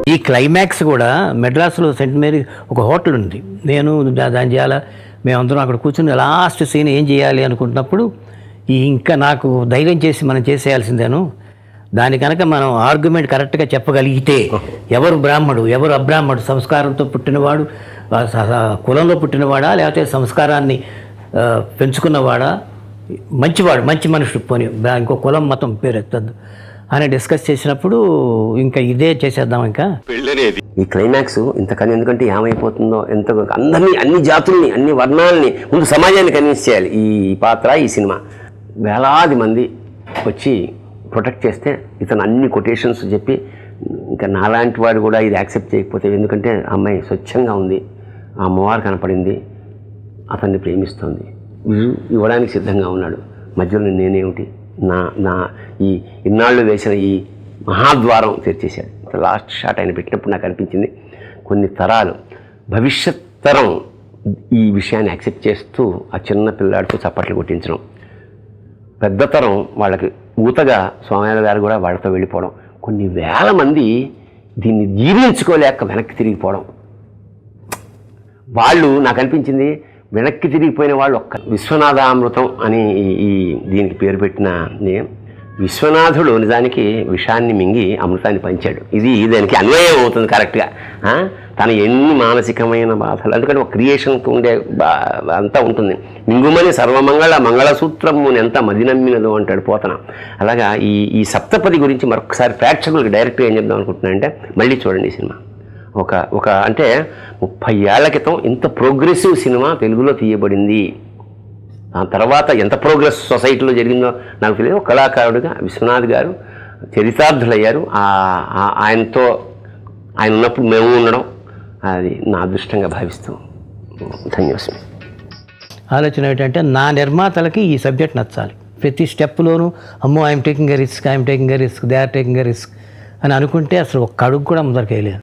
ఈ క్లైమాక్స్ కూడా మెడ్రాస్లో సెంట్ మేరీ ఒక హోటల్ ఉంది నేను దా- దాని చేయాలా మేమందరం అక్కడ కూర్చుని లాస్ట్ సీన్ ఏం చేయాలి అనుకుంటున్నప్పుడు ఈ ఇంకా నాకు ధైర్యం చేసి మనం చేసేయాల్సిందేను దాని కనుక మనం ఆర్గ్యుమెంట్ కరెక్ట్గా చెప్పగలిగితే ఎవరు బ్రాహ్మడు ఎవరు అబ్రాహ్మడు సంస్కారంతో పుట్టినవాడు ఆ స- స- కులంలో పుట్టినవాడా లేకపోతే సంస్కారాన్ని ఆ, పెంచుకున్నవాడా మంచివాడు మంచి మనుషుడు పోని బ్రా- ఇంకో కులం మతం పేరు ఎత్తద్దు అని డిస్కస్ చేసినప్పుడు ఇంకా ఇదే చేసేద్దాం ఇంకా ఈ క్లైమాక్స్ ఇంతకన్నా ఎందుకంటే ఏమైపోతుందో ఎంత అందరినీ అన్ని జాతుల్ని అన్ని వర్ణాలని ముందు సమాజాన్ని కన్విన్స్ చేయాలి ఈ పాత్ర ఈ సినిమా వేలాది మంది వచ్చి ప్రొటెక్ట్ చేస్తే ఇతను అన్ని కొటేషన్స్ చెప్పి ఇంకా నాలాంటి వాడు కూడా ఇది యాక్సెప్ట్ చేయకపోతే ఎందుకంటే ఆ అమ్మాయి స్వచ్ఛంగా ఉంది ఆ అమ్మవారు కనపడింది అతన్ని ప్రేమిస్తోంది ఇవ్వు- ఇవ్వడానికి సిద్ధంగా ఉన్నాడు మధ్యలో నేనేమిటి నా నా ఈ ఇన్నాళ్ళు వేసిన ఈ మహాద్వారం తెరిచేశాడు లాస్ట్ షాట్ ఆయన పెట్టినప్పుడు నాకు అనిపించింది కొన్ని తరాలు భవిష్యత్ తరం ఈ విషయాన్ని యాక్సెప్ట్ చేస్తూ ఆ చిన్న పిల్లాడితో చప్పట్లు కొట్టించడం పెద్ద తరం వాళ్ళకి ఊతగా స్వామివారి గారు కూడా వాళ్ళతో వెళ్ళిపోవడం కొన్ని వేల మంది దీన్ని జీర్ణించుకోలేక వెనక్కి తిరిగిపోవడం వాళ్ళు నాకు అనిపించింది వెనక్కి తిరిగిపోయిన వాళ్ళు ఒక్క విశ్వనాథామృతం అని ఈ- ఈ దీనికి పేరు పెట్టిన నే- విశ్వనాథుడు నిజానికి విషాన్ని మింగి అమృతాన్ని పంచాడు ఇది దానికి అన్వయం అవుతుంది కరెక్ట్గా ఆ? తన ఎన్ని మానసికమైన బాధలు ఎందుకంటే ఒక క్రియేషన్కి ఉండే బా అంతా ఉంటుంది మింగుమని సర్వమంగళ మంగళసూత్రము ఎంత మది నమ్మినదో అంటాడు పోతన అలాగా ఈ ఈ సప్తపది గురించి మరొకసారి ప్రేక్షకులకు డైరెక్ట్గా ఏం చెప్దాం అనుకుంటున్నానంటే మళ్ళీ చూడండి ఈ సినిమా ఒక ఒక అంటే ముప్పై ఏళ్ల క్రితం ఇంత ప్రోగ్రెసివ్ సినిమా తెలుగులో తీయబడింది ఆ తర్వాత ఎంత ప్రోగ్రెస్ సొసైటీలో జరిగిందో నాకు తెలియదు ఒక కళాకారుడిగా విశ్వనాథ్ గారు చరితార్థులయ్యారు ఆ- ఆ- ఆయనతో ఆయన ఉన్నప్పుడు మేము ఉండడం అది నా అదృష్టంగా భావిస్తూ ధన్యవాదం ఆలోచన ఏంటంటే నా నిర్మాతలకి ఈ సబ్జెక్ట్ నచ్చాలి ప్రతి స్టెప్లోనూ అమ్మో I'm taking a risk I'm taking a risk they are taking a risk అని అనుకుంటే అసలు ఒక్క అడుగు కూడా ముందరికి వేయలేదు